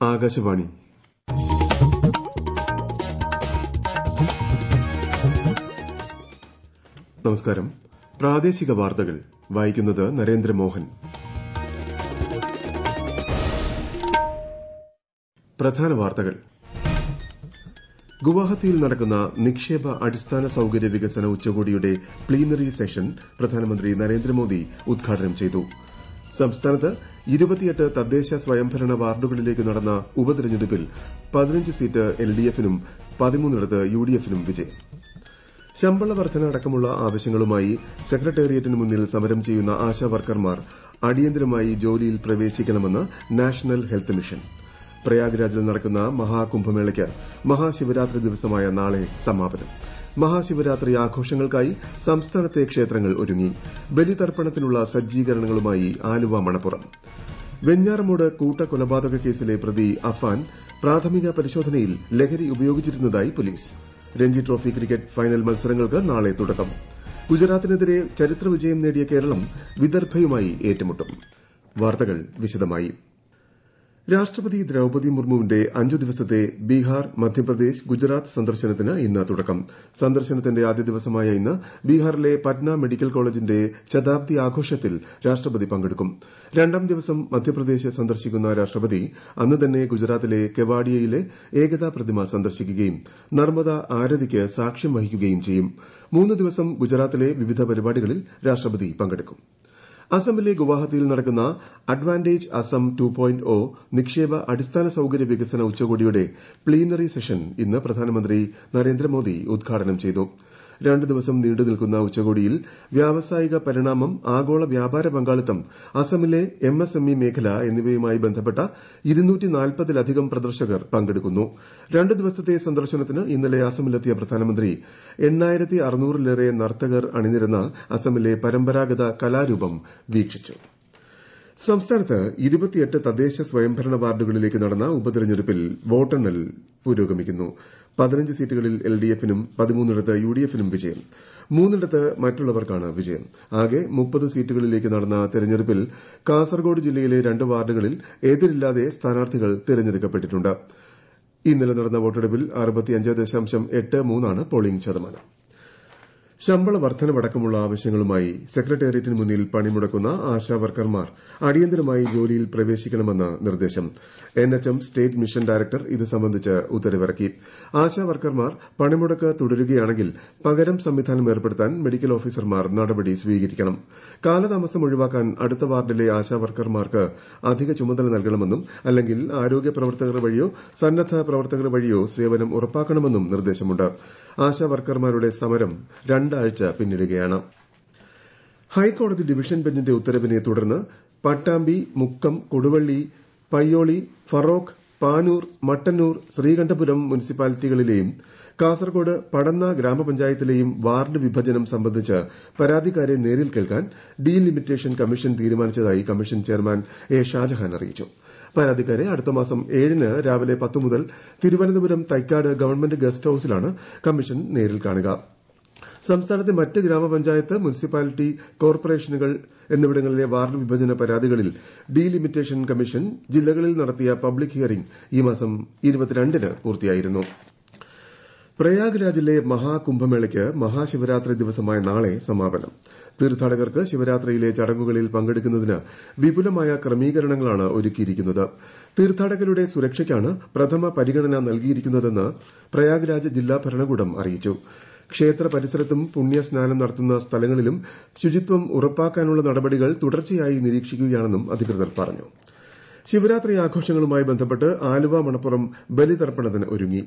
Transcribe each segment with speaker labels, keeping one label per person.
Speaker 1: ആകാശവാണി നമസ്കാരം പ്രാദേശിക വാർത്തകൾ വായിക്കുന്നത് നരേന്ദ്രമോഹൻ പ്രധാന വാർത്തകൾ ഗുവാഹത്തിയിൽ നടക്കുന്ന നിക്ഷേപ അടിസ്ഥാന സൌകര്യ വികസന ഉച്ചകോടിയുടെ പ്ലീനറി സെഷൻ പ്രധാനമന്ത്രി നരേന്ദ്രമോദി ഉദ്ഘാടനം ചെയ്തു സംസ്ഥാനത്ത് ഇരുപത്തിയെട്ട് തദ്ദേശ സ്വയംഭരണ വാർഡുകളിലേക്ക് നടന്ന ഉപതെരഞ്ഞെടുപ്പിൽ പതിനഞ്ച് സീറ്റ് എൽഡിഎഫിനും പതിമൂന്നിടത്ത് യുഡിഎഫിനും വിജയം ശമ്പള വർധന അടക്കമുള്ള ആവശ്യങ്ങളുമായി സെക്രട്ടേറിയറ്റിന് മുന്നിൽ സമരം ചെയ്യുന്ന ആശാവർക്കർമാർ അടിയന്തരമായി ജോലിയിൽ പ്രവേശിക്കണമെന്ന് നാഷണൽ ഹെൽത്ത് മിഷൻ പ്രയാഗ്രാജിൽ നടക്കുന്ന മഹാകുംഭമേളയ്ക്ക് മഹാശിവരാത്രി ദിവസമായ നാളെ സമാപനം മഹാശിവരാത്രി ആഘോഷങ്ങൾക്കായി സംസ്ഥാനത്തെ ക്ഷേത്രങ്ങൾ ഒരുങ്ങി ബലിതർപ്പണത്തിനുള്ള സജ്ജീകരണങ്ങളുമായി ആലുവ മണപ്പുറം വെഞ്ഞാറമൂട് കൂട്ടക്കൊലപാതക കേസിലെ പ്രതി അഫാൻ പ്രാഥമിക പരിശോധനയിൽ ലഹരി ഉപയോഗിച്ചിരുന്നതായി police Ranji trophy cricket final മത്സരങ്ങൾക്ക് നാളെ തുടക്കം ഗുജറാത്തിനെതിരെ ചരിത്ര വിജയം നേടിയ കേരളം വിദർഭയുമായി ഏറ്റുമുട്ടും വാർത്തകൾ വിശദമായി രാഷ്ട്രപതി ദ്രൌപതി മുർമുവിന്റെ അഞ്ചു ദിവസത്തെ ബീഹാർ മധ്യപ്രദേശ് ഗുജറാത്ത് സന്ദർശനത്തിന് ഇന്ന് തുടക്കം സന്ദർശനത്തിന്റെ ആദ്യ ദിവസമായ ഇന്ന് ബീഹാറിലെ പറ്റ്ന മെഡിക്കൽ കോളേജിന്റെ ശതാബ്ദി ആഘോഷത്തിൽ രാഷ്ട്രപതി പങ്കെടുക്കും രണ്ടാം ദിവസം മധ്യപ്രദേശ് സന്ദർശിക്കുന്ന രാഷ്ട്രപതി അന്ന് തന്നെ ഗുജറാത്തിലെ കെവാഡിയയിലെ ഏകതാ പ്രതിമ സന്ദർശിക്കുകയും നർമ്മദ ആരതിക്ക് സാക്ഷ്യം വഹിക്കുകയും ചെയ്യും മൂന്ന് ദിവസം ഗുജറാത്തിലെ വിവിധ പരിപാടികളിൽ രാഷ്ട്രപതി പങ്കെടുക്കും അസമിലെ ഗുവാഹത്തിയിൽ നടക്കുന്ന advantage Assam two point O നിക്ഷേപ അടിസ്ഥാന സൌകര്യ വികസന ഉച്ചകോടിയുടെ പ്ലീനറി സെഷൻ ഇന്ന് പ്രധാനമന്ത്രി നരേന്ദ്രമോദി ഉദ്ഘാടനം ചെയ്തു രണ്ട് ദിവസം നീണ്ടു നിൽക്കുന്ന ഉച്ചകോടിയിൽ വ്യാവസായിക പരിണാമം ആഗോള വ്യാപാര പങ്കാളിത്തം അസമിലെ എംഎസ്എംഇ മേഖല എന്നിവയുമായി ബന്ധപ്പെട്ട ലധികം പ്രദർശകർ പങ്കെടുക്കുന്നു രണ്ട് ദിവസത്തെ സന്ദർശനത്തിന് ഇന്നലെ അസമിലെത്തിയ പ്രധാനമന്ത്രി എണ്ണായിരത്തി അറുന്നൂറിലേറെ നർത്തകർ അണിനിരന്ന അസമിലെ പരമ്പരാഗത കലാരൂപം വീക്ഷിച്ചു സംസ്ഥാനത്ത് ഇരുപത്തിയെട്ട് തദ്ദേശ സ്വയംഭരണ വാർഡുകളിലേക്ക് നടന്ന ഉപതെരഞ്ഞെടുപ്പിൽ വോട്ടെണ്ണൽ പുരോഗമിക്കുന്നു പതിനഞ്ച് സീറ്റുകളിൽ എൽഡിഎഫിനും പതിമൂന്നിടത്ത് യുഡിഎഫിനും വിജയം മൂന്നിടത്ത് മറ്റുള്ളവർക്കാണ് വിജയം ആകെ മുപ്പത് സീറ്റുകളിലേക്ക് നടന്ന തെരഞ്ഞെടുപ്പിൽ കാസർഗോഡ് ജില്ലയിലെ രണ്ട് വാർഡുകളിൽ എതിരില്ലാതെ സ്ഥാനാർത്ഥികൾ തെരഞ്ഞെടുക്കപ്പെട്ടിട്ടുണ്ട് ഇന്നലെ നടന്ന വോട്ടെടുപ്പിൽ ആണ് പോളിംഗ് ശതമാനം ശമ്പള വർധനവടക്കമുള്ള ആവശ്യങ്ങളുമായി സെക്രട്ടേറിയറ്റിന് മുന്നിൽ പണിമുടക്കുന്ന ആശാവർക്കർമാർ അടിയന്തരമായി ജോലിയിൽ പ്രവേശിക്കണമെന്ന് നിർദ്ദേശം എൻഎച്ച്എം സ്റ്റേറ്റ് മിഷൻ ഡയറക്ടർ ഇത് സംബന്ധിച്ച് ഉത്തരവിറക്കി ആശാവർക്കർമാർ പണിമുടക്ക് തുടരുകയാണെങ്കിൽ പകരം സംവിധാനം ഏർപ്പെടുത്താൻ മെഡിക്കൽ ഓഫീസർമാർ നടപടി സ്വീകരിക്കണം കാലതാമസം ഒഴിവാക്കാൻ അടുത്ത വാർഡിലെ ആശാവർക്കർമാർക്ക് അധിക ചുമതല നൽകണമെന്നും അല്ലെങ്കിൽ ആരോഗ്യ പ്രവർത്തകർ വഴിയോ സന്നദ്ധ പ്രവർത്തകർ വഴിയോ സേവനം ഉറപ്പാക്കണമെന്നും നിർദ്ദേശമുണ്ട് ആശാവർക്കർമാരുടെ സമരം രണ്ടാഴ്ച പിന്നിടുകയാണ് ഹൈക്കോടതി ഡിവിഷൻ ബെഞ്ചിന്റെ ഉത്തരവിനെ തുടർന്ന് പട്ടാമ്പി മുക്കം കൊടുവള്ളി പയ്യോളി ഫറോക്ക് പാനൂർ മട്ടന്നൂർ ശ്രീകണ്ഠപുരം മുനിസിപ്പാലിറ്റികളിലെയും കാസർകോട് പടന്ന ഗ്രാമപഞ്ചായത്തിലെയും വാർഡ് വിഭജനം സംബന്ധിച്ച് പരാതിക്കാരെ നേരിൽ കേൾക്കാൻ ഡീലിമിറ്റേഷൻ കമ്മീഷൻ തീരുമാനിച്ചതായി കമ്മീഷൻ ചെയർമാൻ എ ഷാജഹാൻ അറിയിച്ചു പരാതിക്കാരെ അടുത്ത മാസം ഏഴിന് രാവിലെ പത്ത് മുതൽ തിരുവനന്തപുരം തൈക്കാട് ഗവൺമെന്റ് ഗസ്റ്റ് ഹൌസിലാണ് കമ്മീഷൻ നേരിൽ കാണുക സംസ്ഥാനത്തെ മറ്റ് ഗ്രാമപഞ്ചായത്ത് മുനിസിപ്പാലിറ്റി കോർപ്പറേഷനുകൾ എന്നിവിടങ്ങളിലെ വാർഡ് വിഭജന പരാതികളിൽ ഡീലിമിറ്റേഷൻ കമ്മീഷൻ ജില്ലകളിൽ നടത്തിയ പബ്ലിക് ഹിയറിംഗ് ഈ മാസം ന് പൂർത്തിയായിരുന്നു പ്രയാഗ്രാജിലെ മഹാകുംഭമേളയ്ക്ക് മഹാശിവരാത്രി ദിവസമായ നാളെ സമാപനം തീർത്ഥാടകർക്ക് ശിവരാത്രിയിലെ ചടങ്ങുകളിൽ പങ്കെടുക്കുന്നതിന് വിപുലമായ ക്രമീകരണങ്ങളാണ് ഒരുക്കിയിരിക്കുന്നത് തീർത്ഥാടകരുടെ സുരക്ഷയ്ക്കാണ് പ്രഥമ പരിഗണന നൽകിയിരിക്കുന്നതെന്ന് പ്രയാഗ്രാജ് ജില്ലാ ഭരണകൂടം അറിയിച്ചു ക്ഷേത്ര പരിസരത്തും പുണ്യസ്നാനം നടത്തുന്ന സ്ഥലങ്ങളിലും ശുചിത്വം ഉറപ്പാക്കാനുള്ള നടപടികൾ തുടർച്ചയായി നിരീക്ഷിക്കുകയാണെന്നും അധികൃതർ പറഞ്ഞു ശിവരാത്രി ആഘോഷങ്ങളുമായി ബന്ധപ്പെട്ട് ആലുവ മണപ്പുറം ബലിതർപ്പണത്തിന് ഒരുങ്ങി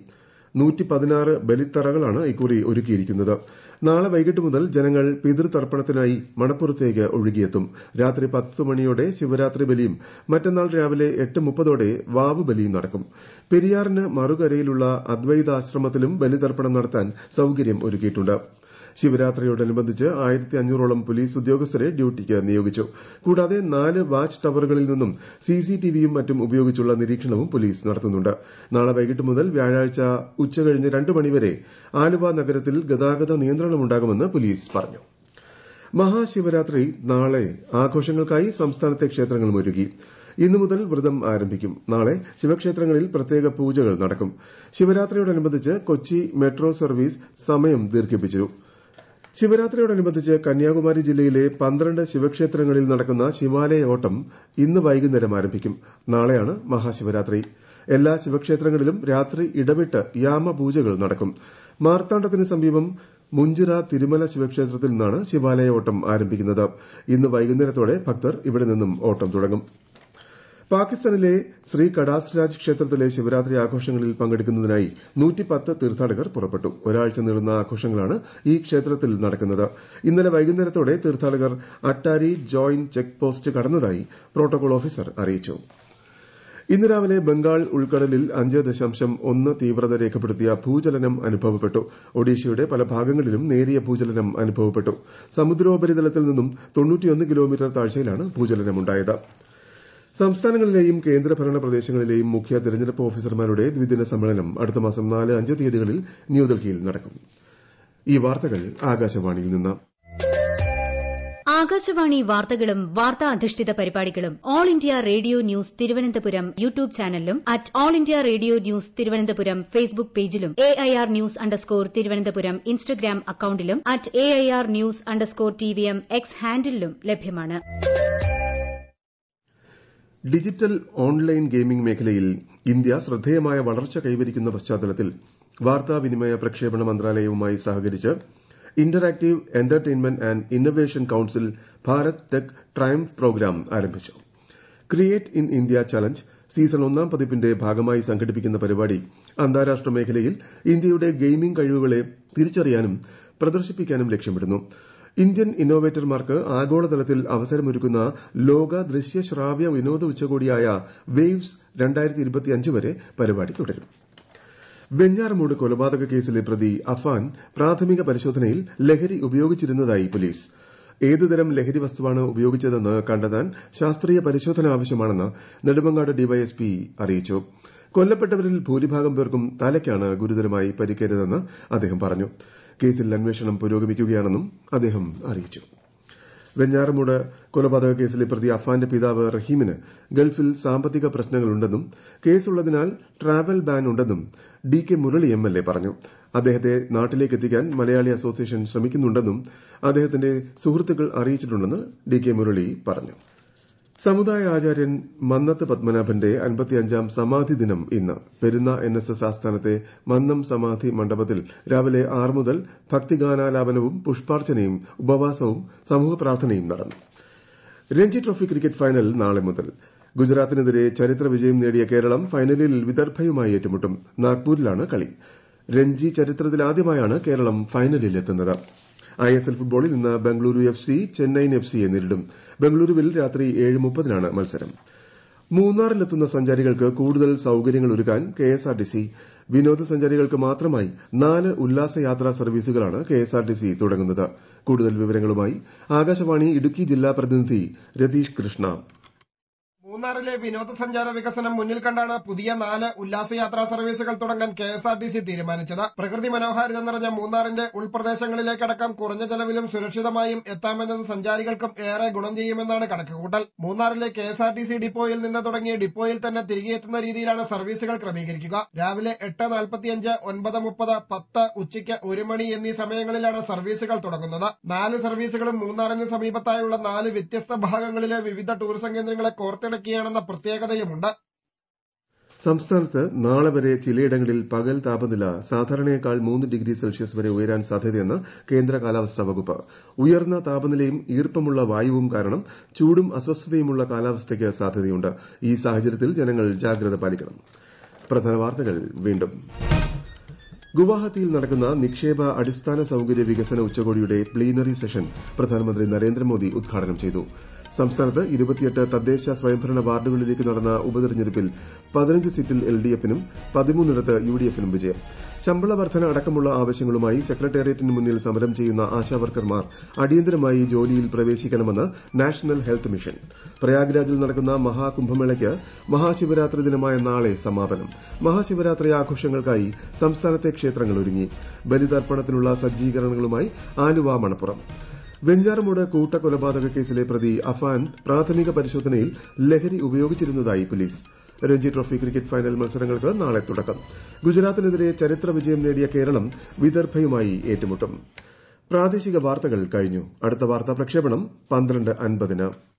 Speaker 1: ബലിത്തറകളാണ് ഇക്കുറി ഒരുക്കിയിരിക്കുന്നത് നാളെ വൈകിട്ട് മുതൽ ജനങ്ങൾ പിതൃതർപ്പണത്തിനായി മണപ്പുറത്തേക്ക് ഒഴുകിയെത്തും രാത്രി പത്ത് മണിയോടെ ശിവരാത്രി ബലിയും മറ്റന്നാൾ രാവിലെ എട്ട് മുപ്പതോടെ വാവ് ബലിയും നടക്കും പെരിയാറിന് മറുകരയിലുള്ള അദ്വൈതാശ്രമത്തിലും ബലിതർപ്പണം നടത്താൻ സൌകര്യം ഒരുക്കിയിട്ടുണ്ട് ശിവരാത്രിയോടനുബന്ധിച്ച് ആയിരത്തി അഞ്ഞൂറോളം പോലീസ് ഉദ്യോഗസ്ഥരെ ഡ്യൂട്ടിക്ക് നിയോഗിച്ചു കൂടാതെ നാല് വാച്ച് ടവറുകളിൽ നിന്നും സിസിടിവിയും മറ്റും ഉപയോഗിച്ചുള്ള നിരീക്ഷണവും പോലീസ് നടത്തുന്നുണ്ട് നാളെ വൈകിട്ട് മുതൽ വ്യാഴാഴ്ച ഉച്ചകഴിഞ്ഞ് രണ്ട് മണിവരെ ആലുവ നഗരത്തിൽ ഗതാഗത നിയന്ത്രണമുണ്ടാകുമെന്ന് പോലീസ് പറഞ്ഞു മഹാശിവരാത്രി നാളെ ആഘോഷങ്ങൾക്കായി സംസ്ഥാനത്തെ ക്ഷേത്രങ്ങളും ഒരുങ്ങി ഇന്നു മുതൽ വ്രതം ആരംഭിക്കും നാളെ ശിവക്ഷേത്രങ്ങളിൽ പ്രത്യേക പൂജകൾ നടക്കും ശിവരാത്രിയോടനുബന്ധിച്ച് കൊച്ചി മെട്രോ സർവീസ് സമയം ദീർഘിപ്പിച്ചു ശിവരാത്രിയോടനുബന്ധിച്ച് കന്യാകുമാരി ജില്ലയിലെ പന്ത്രണ്ട് ശിവക്ഷേത്രങ്ങളിൽ നടക്കുന്ന ശിവാലയ ഓട്ടം ഇന്ന് വൈകുന്നേരം ആരംഭിക്കും നാളെയാണ് മഹാശിവരാത്രി എല്ലാ ശിവക്ഷേത്രങ്ങളിലും രാത്രി ഇടവിട്ട് യാമപൂജകൾ നടക്കും മാർത്താണ്ഡത്തിന് സമീപം മുഞ്ചിറ തിരുമല ശിവക്ഷേത്രത്തിൽ നിന്നാണ് ശിവാലയ ഓട്ടം ആരംഭിക്കുന്നത് ഇന്ന് വൈകുന്നേരത്തോടെ ഭക്തർ ഇവിടെ നിന്നും ഓട്ടം തുടങ്ങും പാകിസ്ഥാനിലെ ശ്രീ കടാസ് രാജ് ക്ഷേത്രത്തിലെ ശിവരാത്രി ആഘോഷങ്ങളിൽ പങ്കെടുക്കുന്നതിനായി തീർത്ഥാടകർ പുറപ്പെട്ടു ഒരാഴ്ച നീളുന്ന ആഘോഷങ്ങളാണ് ഈ ക്ഷേത്രത്തിൽ നടക്കുന്നത് ഇന്നലെ വൈകുന്നേരത്തോടെ തീർത്ഥാടകർ അട്ടാരി ജോയിന്റ് ചെക്ക് പോസ്റ്റ് കടന്നതായി പ്രോട്ടോകോൾ ഓഫീസർ അറിയിച്ചു ഇന്ന് രാവിലെ ബംഗാൾ ഉൾക്കടലിൽ അഞ്ച് ദശാംശം ഒന്ന് തീവ്രത രേഖപ്പെടുത്തിയ ഭൂചലനം അനുഭവപ്പെട്ടു ഒഡീഷയുടെ പല ഭാഗങ്ങളിലും നേരിയ ഭൂചലനം അനുഭവപ്പെട്ടു സമുദ്രോപരിതലത്തിൽ നിന്നും കിലോമീറ്റർ താഴ്ചയിലാണ് ഭൂചലനമുണ്ടായത് സംസ്ഥാനങ്ങളിലെയും കേന്ദ്രഭരണ പ്രദേശങ്ങളിലെയും മുഖ്യ തെരഞ്ഞെടുപ്പ് ഓഫീസർമാരുടെ ദ്വിദിന സമ്മേളനം അടുത്ത മാസം നാല് അഞ്ച് തീയതികളിൽ ന്യൂഡൽഹിയിൽ നടക്കും ഈ വാർത്തകൾ ആകാശവാണിയിൽ നിന്ന്
Speaker 2: ആകാശവാണി വാർത്തകളും വാർത്താ അധിഷ്ഠിത പരിപാടികളും all India radio news Thiruvananthapuram YouTube ചാനലിലും at all India radio news Thiruvananthapuram Facebook പേജിലും A I R news underscore Thiruvananthapuram Instagram അക്കൌണ്ടിലും at A I R news underscore T V M X ഹാൻഡിലും ലഭ്യമാണ്
Speaker 1: ഡിജിറ്റൽ ഓൺലൈൻ ഗെയിമിംഗ് മേഖലയിൽ ഇന്ത്യ ശ്രദ്ധേയമായ വളർച്ച കൈവരിക്കുന്ന പശ്ചാത്തലത്തിൽ വാർത്താവിനിമയ പ്രക്ഷേപണ മന്ത്രാലയവുമായി സഹകരിച്ച് interactive entertainment and innovation council Bharat tech triumph programme ആരംഭിച്ചു create in India challenge season ഒന്നാം പതിപ്പിന്റെ ഭാഗമായി സംഘടിപ്പിക്കുന്ന പരിപാടി അന്താരാഷ്ട്ര മേഖലയിൽ ഇന്ത്യയുടെ ഗെയിമിംഗ് കഴിവുകളെ തിരിച്ചറിയാനും പ്രദർശിപ്പിക്കാനും ലക്ഷ്യമിടുന്നു ഇന്ത്യൻ ഇന്നോവേറ്റർമാർക്ക് ആഗോളതലത്തിൽ അവസരമൊരുക്കുന്ന ലോക ദൃശ്യ ശ്രാവ്യ വിനോദ ഉച്ചകോടിയായ വേവ്സ് വരെ പരിപാടി തുടരും വെഞ്ഞാറമൂട് കൊലപാതക കേസിലെ പ്രതി അഫാൻ പ്രാഥമിക പരിശോധനയിൽ ലഹരി ഉപയോഗിച്ചിരുന്നതായി പോലീസ് ഏതുതരം ലഹരി വസ്തുവാണ് ഉപയോഗിച്ചതെന്ന് കണ്ടെത്താൻ ശാസ്ത്രീയ പരിശോധന ആവശ്യമാണെന്ന് നെടുമങ്ങാട് ഡിവൈഎസ്പി അറിയിച്ചു കൊല്ലപ്പെട്ടവരിൽ ഭൂരിഭാഗം പേർക്കും തലയ്ക്കാണ് ഗുരുതരമായി പരിക്കേറ്റതെന്ന് അദ്ദേഹം പറഞ്ഞു കേസിൽ അന്വേഷണം പുരോഗമിക്കുകയാണെന്നും അദ്ദേഹം അറിയിച്ചു വെഞ്ഞാറമൂട് കൊലപാതക കേസിലെ പ്രതി അഫാന്റെ പിതാവ് റഹീമിന് ഗൾഫിൽ സാമ്പത്തിക പ്രശ്നങ്ങളുണ്ടെന്നും കേസുള്ളതിനാൽ ട്രാവൽ ബാൻ ഉണ്ടെന്നും D K Murali M L A പറഞ്ഞു അദ്ദേഹത്തെ നാട്ടിലേക്ക് എത്തിക്കാൻ മലയാളി അസോസിയേഷൻ ശ്രമിക്കുന്നുണ്ടെന്നും അദ്ദേഹത്തിന്റെ സുഹൃത്തുക്കൾ അറിയിച്ചിട്ടുണ്ടെന്ന് ഡി കെ മുരളി പറഞ്ഞു സമുദായ ആചാര്യൻ മന്നത്ത് പത്മനാഭന്റെ അൻപത്തിയഞ്ചാം സമാധി ദിനം ഇന്ന് പെരുന്ന എൻ എസ് എസ് ആസ്ഥാനത്തെ മന്നം സമാധി മണ്ഡപത്തിൽ രാവിലെ ആറ് മുതൽ ഭക്തിഗാനാലാപനവും പുഷ്പാർച്ചനയും ഉപവാസവും സമൂഹ പ്രാർത്ഥനയും നടന്നു രഞ്ജി ട്രോഫി ക്രിക്കറ്റ് ഫൈനൽ നാളെ മുതൽ ഗുജറാത്തിനെതിരെ ചരിത്ര വിജയം നേടിയ കേരളം ഫൈനലിൽ വിദർഭയുമായി ഏറ്റുമുട്ടും നാഗ്പൂരിലാണ് കളി രഞ്ജി ചരിത്രത്തിലാദ്യമായാണ് കേരളം ഫൈനലിൽ എത്തുന്നത് ഐ എസ് എൽ ഫുട്ബോളിൽ ഇന്ന് Bengaluru F C Chennaiyin F സിയെ നേരിടും ബംഗളൂരുവിൽ രാത്രി ഏഴ് മുപ്പതിനാണ് മത്സരം മൂന്നാറിലെത്തുന്ന സഞ്ചാരികൾക്ക് കൂടുതൽ സൌകര്യങ്ങൾ ഒരുക്കാൻ കെഎസ്ആർടിസി വിനോദസഞ്ചാരികൾക്ക് മാത്രമായി നാല് ഉല്ലാസയാത്രാ സർവീസുകളാണ് കെഎസ്ആർടിസി തുടങ്ങുന്നത് കൂടുതൽ വിവരങ്ങളുമായി ആകാശവാണി ഇടുക്കി ജില്ലാ പ്രതിനിധി രതീഷ് കൃഷ്ണ
Speaker 3: മൂന്നാറിലെ വിനോദസഞ്ചാര വികസനം മുന്നിൽ കണ്ടാണ് പുതിയ നാല് ഉല്ലാസയാത്രാ സർവീസുകൾ തുടങ്ങാൻ K S R T C തീരുമാനിച്ചത് പ്രകൃതി മനോഹാരിത നിറഞ്ഞ മൂന്നാറിന്റെ ഉൾപ്രദേശങ്ങളിലേക്കടക്കം കുറഞ്ഞ ചെലവിലും സുരക്ഷിതമായും എത്താമെന്നത് സഞ്ചാരികൾക്കും ഏറെ ഗുണം ചെയ്യുമെന്നാണ് കണക്കുകൂട്ടൽ മൂന്നാറിലെ K S R T C ഡിപ്പോയിൽ നിന്ന് തുടങ്ങി ഡിപ്പോയിൽ തന്നെ തിരികെ എത്തുന്ന രീതിയിലാണ് സർവീസുകൾ ക്രമീകരിക്കുക രാവിലെ എട്ട് നാൽപ്പത്തിയഞ്ച് ഒൻപത് മുപ്പത് പത്ത് ഉച്ചയ്ക്ക് ഒരു മണി എന്നീ സമയങ്ങളിലാണ് സർവീസുകൾ തുടങ്ങുന്നത് നാല് സർവീസുകളും മൂന്നാറിന് സമീപത്തായുള്ള നാല് വ്യത്യസ്ത ഭാഗങ്ങളിലെ വിവിധ ടൂറിസം കേന്ദ്രങ്ങളെ കോർത്തിണക്കിയാണെന്ന പ്രത്യേകതയുമുണ്ട്
Speaker 1: സംസ്ഥാനത്ത് നാളെ വരെ ചിലയിടങ്ങളിൽ പകൽ താപനില സാധാരണയേക്കാൾ മൂന്ന് ഡിഗ്രി സെൽഷ്യസ് വരെ ഉയരാൻ സാധ്യതയെന്ന് കേന്ദ്ര കാലാവസ്ഥാ വകുപ്പ് ഉയർന്ന താപനിലയും ഈർപ്പമുള്ള വായുവും കാരണം ചൂടും അസ്വസ്ഥതയുമുള്ള കാലാവസ്ഥയ്ക്ക് സാധ്യതയുണ്ട് ഈ സാഹചര്യത്തിൽ ജനങ്ങൾ ജാഗ്രത പാലിക്കണം പ്രധാന വാർത്തകൾ വീണ്ടും ഗുവാഹത്തിയിൽ നടക്കുന്ന നിക്ഷേപ അടിസ്ഥാന സൌകര്യ വികസന ഉച്ചകോടിയുടെ പ്ലീനറി സെഷൻ പ്രധാനമന്ത്രി നരേന്ദ്രമോദി ഉദ്ഘാടനം ചെയ്തു സംസ്ഥാനത്ത് ഇരുപത്തിയെട്ട് തദ്ദേശ സ്വയംഭരണ വാർഡുകളിലേക്ക് നടന്ന ഉപതെരഞ്ഞെടുപ്പിൽ പതിനഞ്ച് സീറ്റിൽ എൽഡിഎഫിനും പതിമൂന്നിടത്ത് യുഡിഎഫിനും വിജയം ശമ്പള വർധന അടക്കമുള്ള ആവശ്യങ്ങളുമായി സെക്രട്ടേറിയറ്റിന് മുന്നിൽ സമരം ചെയ്യുന്ന ആശാവർക്കർമാർ അടിയന്തരമായി ജോലിയിൽ പ്രവേശിക്കണമെന്ന് നാഷണൽ ഹെൽത്ത് മിഷൻ പ്രയാഗ്രാജിൽ നടക്കുന്ന മഹാകുംഭമേളയ്ക്ക് മഹാശിവരാത്രി ദിനമായ നാളെ സമാപനം മഹാശിവരാത്രി ആഘോഷങ്ങൾക്കായി സംസ്ഥാനത്തെ ക്ഷേത്രങ്ങൾ ഒരുങ്ങി ബലിതർപ്പണത്തിനുള്ള സജ്ജീകരണങ്ങളുമായി ആലുവ മണപ്പുറം വെഞ്ഞാറമൂട് കൂട്ടക്കൊലപാതക കേസിലെ പ്രതി അഫാൻ പ്രാഥമിക പരിശോധനയിൽ ലഹരി ഉപയോഗിച്ചിരുന്നതായി police Ranji trophy cricket final മത്സരങ്ങൾക്ക് നാളെ തുടക്കം ഗുജറാത്തിനെതിരെ ചരിത്ര വിജയം നേടിയ കേരളം വിദർഭയുമായി ഏറ്റുമുട്ടും പ്രാദേശിക വാർത്തകൾ കഴിഞ്ഞു അടുത്ത വാർത്താ പ്രക്ഷേപണം പന്ത്രണ്ട് അൻപതിന്